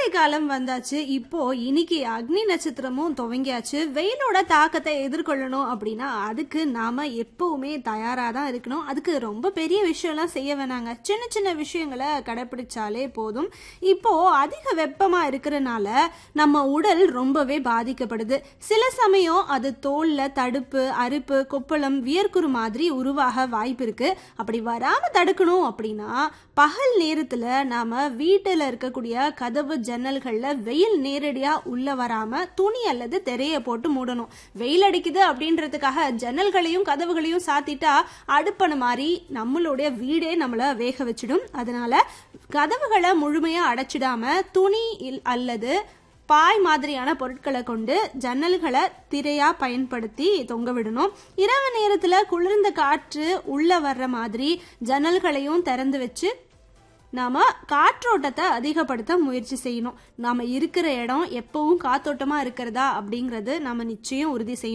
கோடை காலம் வந்தாச்சு இப்போ இன்னைக்கு அக்னி நட்சத்திரமும் துவங்கியாச்சு வெயிலோட தாக்கத்தை எதிர்கொள்ளணும் அப்படின்னா அதுக்கு நாம எப்பவுமே தயாரா தான் இருக்கணும் அதுக்கு ரொம்ப பெரிய விஷயம்லாம் செய்ய வேணாங்க சின்ன சின்ன விஷயங்களை கடைபிடிச்சாலே போதும் இப்போ அதிக வெப்பமா இருக்கிறனால நம்ம உடல் ரொம்பவே பாதிக்கப்படுது சில சமயம் அது தோல்ல தடுப்பு அரிப்பு கொப்பளம் வியர்க்குரு மாதிரி உருவாக வாய்ப்பு இருக்கு அப்படி வராம தடுக்கணும் அப்படின்னா பகல் நேரத்துல நாம வீட்டுல இருக்கக்கூடிய கதவு ஜன்னல்கள்ல வெயில் நேரடியா உள்ள வராம துணி அல்லது திரைய போட்டு மூடணும் வெயில் அடிக்குது அப்படின்றதுக்காக ஜன்னல்களையும் கதவுகளையும் சாத்திட்டா அடுப்பன மாதிரி நம்மளுடைய வீடே நம்மள வேக வச்சிடும் அதனால கதவுகளை முழுமையா அடைச்சிடாம துணி இல்- அல்லது பாய் மாதிரியான பொருட்களை கொண்டு ஜன்னல்களை திரையா பயன்படுத்தி தொங்க விடணும் இரவு நேரத்துல குளிர்ந்த காற்று உள்ள வர்ற மாதிரி ஜன்னல்களையும் திறந்து வச்சு நாம காற்றோட்டத்தை அதிகப்படுத்த முயற்சி செய்யணும் நாம இருக்கிற இடம் எப்பவும் காத்தோட்டமா இருக்கிறதா அப்படிங்கறது நாம நிச்சயம் உறுதி செய்யணும்